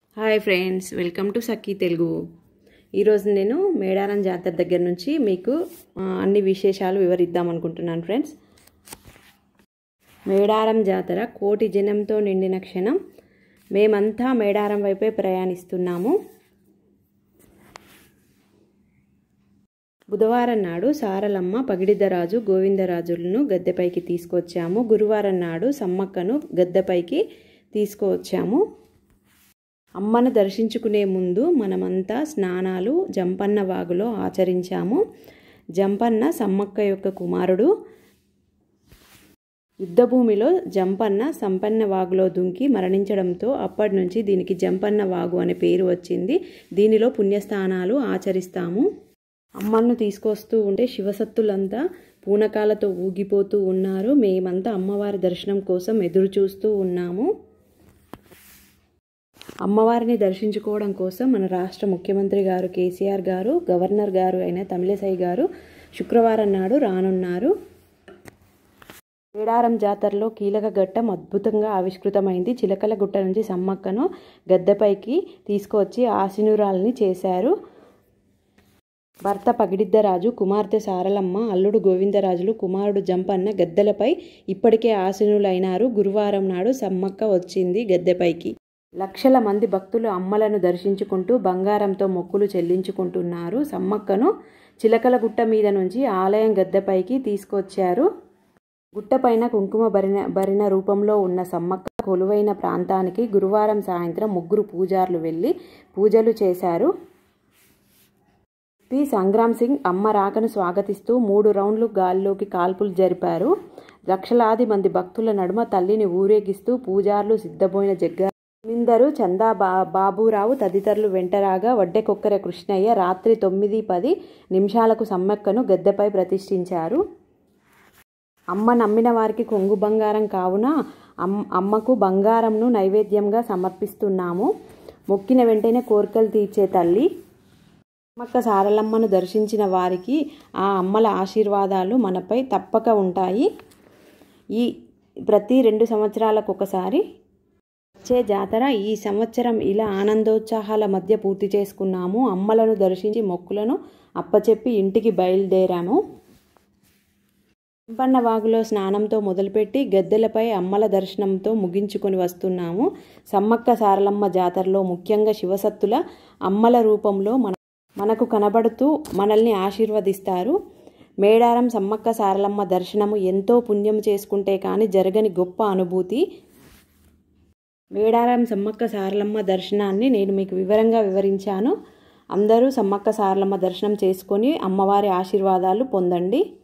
hi friends welcome to Sakhi Telugu ఈరోజు నేను మేడారం జాతర దగ్గర నుంచి మీకు ఆ, అన్ని విశేషాలు వివరిద్దాం అనుకుంటున్నాను ఫ్రెండ్స్ మేడారం జాతర కోటి జనంతో నిండిన క్షణం మేమంతా మేడారం వైపే ప్రయాణిస్తున్నాము బుధవారం నాడు సారలమ్మ పగిడిదరాజు గోవిందరాజులను గద్దెపైకి తీసుకొచ్చాము గురువారం నాడు సమ్మక్కను గద్దెపైకి తీసుకువచ్చాము అమ్మను దర్శించుకునే ముందు మనమంతా స్నానాలు జంపన్న వాగులో ఆచరించాము జంపన్న సమ్మక్క యొక్క కుమారుడు యుద్ధభూమిలో జంపన్న సంపన్న వాగులో దుంకి మరణించడంతో అప్పటి నుంచి దీనికి జంపన్న వాగు అనే పేరు వచ్చింది దీనిలో పుణ్యస్థానాలు ఆచరిస్తాము అమ్మను తీసుకొస్తూ ఉంటే శివసత్తులంతా పూనకాలతో ఊగిపోతూ ఉన్నారు మేమంతా అమ్మవారి దర్శనం కోసం ఎదురు చూస్తూ ఉన్నాము అమ్మవారిని దర్శించుకోవడం కోసం మన రాష్ట్ర ముఖ్యమంత్రి గారు కేసీఆర్ గారు గవర్నర్ గారు అయిన తమిళసై గారు శుక్రవారం నాడు రానున్నారు మేడారం జాతరలో కీలక ఘట్టం అద్భుతంగా ఆవిష్కృతమైంది చిలకల గుట్ట నుంచి సమ్మక్కను గద్దెపైకి తీసుకువచ్చి ఆశీనురాల్ని చేశారు భర్త పగిడిద్దరాజు కుమార్తె సారలమ్మ అల్లుడు గోవిందరాజులు కుమారుడు జంపన్న గద్దెలపై ఇప్పటికే ఆసీనులైనారు గురువారం నాడు సమ్మక్క వచ్చింది గద్దెపైకి లక్షల మంది భక్తులు అమ్మలను దర్శించుకుంటూ బంగారంతో మొక్కులు చెల్లించుకుంటున్నారు సమ్మక్కను చిలకల గుట్ట మీద నుంచి ఆలయం గద్దెపైకి తీసుకొచ్చారు గుట్టపైన కుంకుమ భరిన భరిన రూపంలో ఉన్న సమ్మక్క కొలువైన ప్రాంతానికి గురువారం సాయంత్రం ముగ్గురు పూజారులు వెళ్ళి పూజలు చేశారు పి సంగ్రామ్ సింగ్ అమ్మ రాకను స్వాగతిస్తూ మూడు రౌండ్లు గాల్లోకి కాల్పులు జరిపారు లక్షలాది మంది భక్తుల నడుమ తల్లిని ఊరేగిస్తూ పూజార్లు సిద్ధపోయిన జగ్గ మిందరు చందా బా బాబురావు తదితరులు వెంటరాగా వడ్డెకొక్కర కృష్ణయ్య రాత్రి తొమ్మిది పది నిమిషాలకు సమ్మక్కను గద్దెపై ప్రతిష్ఠించారు అమ్మ నమ్మిన వారికి కొంగు బంగారం కావున అమ్ అమ్మకు బంగారంను నైవేద్యంగా సమర్పిస్తున్నాము మొక్కిన వెంటనే కోరికలు తీర్చే తల్లి అమ్మక్క సారలమ్మను దర్శించిన వారికి ఆ అమ్మల ఆశీర్వాదాలు మనపై తప్పక ఉంటాయి ఈ ప్రతి రెండు సంవత్సరాలకు ఒకసారి వచ్చే జాతర ఈ సంవత్సరం ఇలా ఆనందోత్సాహాల మధ్య పూర్తి చేసుకున్నాము అమ్మలను దర్శించి మొక్కులను అప్పచెప్పి ఇంటికి బయలుదేరాము సంపన్న వాగులో స్నానంతో మొదలుపెట్టి గద్దెలపై అమ్మల దర్శనంతో ముగించుకొని వస్తున్నాము సమ్మక్క సారలమ్మ జాతరలో ముఖ్యంగా శివసత్తుల అమ్మల రూపంలో మన మనకు కనబడుతూ మనల్ని ఆశీర్వదిస్తారు మేడారం సమ్మక్క సారలమ్మ దర్శనము ఎంతో పుణ్యం చేసుకుంటే కానీ జరగని గొప్ప అనుభూతి మేడారం సమ్మక్క సారలమ్మ దర్శనాన్ని నేను మీకు వివరంగా వివరించాను అందరూ సమ్మక్క సారలమ్మ దర్శనం చేసుకొని అమ్మవారి ఆశీర్వాదాలు పొందండి